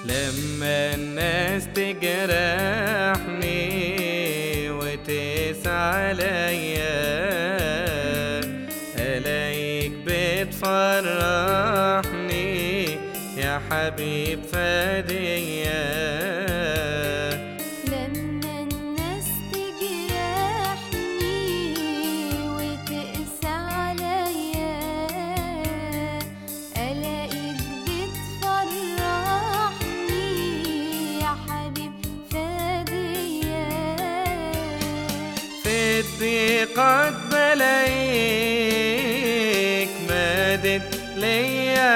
لما الناس تجرحني وتقسى عليا الاقيك بتفرحني يا حبيب فديا لما الناس تجرحني وتقسى عليا الاقيك بتفرحني يا حبيب فديا في الضيقات بلاقيك مادت ليا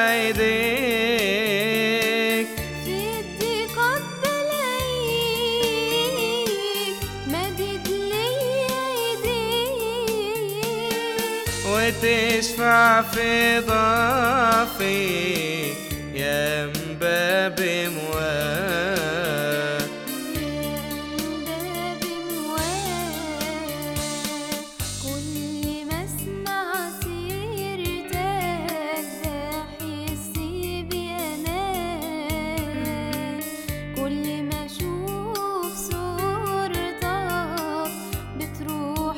ايديك في الضيقات بلاقيك مدد ليا ايديك وتشفع في ضعفي يا مباب مواه كل ما اسمع سيرتك بحس بأمان كل ما اشوف صورتك بتروح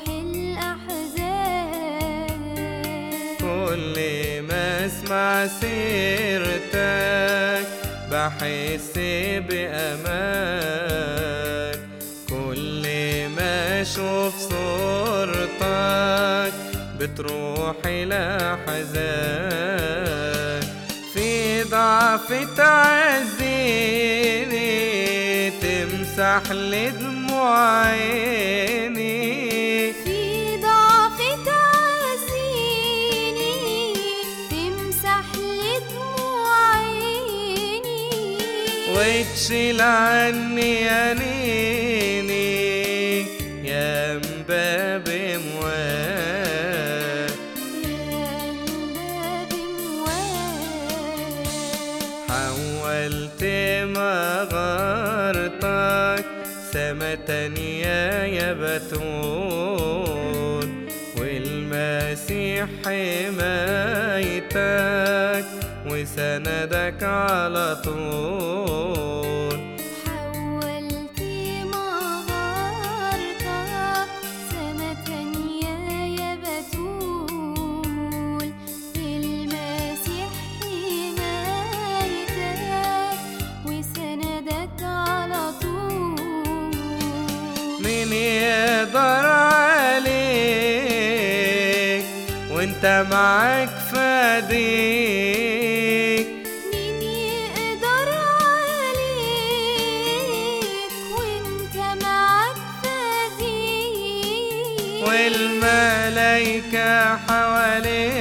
الأحزان كل ما اسمع سيرتك بحس بأمان كل ما اشوف صورتك بتروح الأحزان في ضعف تعزيني تمسح لي دموع عيني في ضعف تعزيني تمسح لي دموع عيني وتشيل عني أنيني يا مباب مواه يا مباب مواه حولت مغارتك سما تانية يا بتول والمسيح حمايتك وسندك على طول حولت مغارتك سما تانية يا بتول المسيح حمايتك وسندك على طول مين يقدر عليك وانت معاك فديك مين يقدر عليك وانت معاك فديك والملايكة حواليك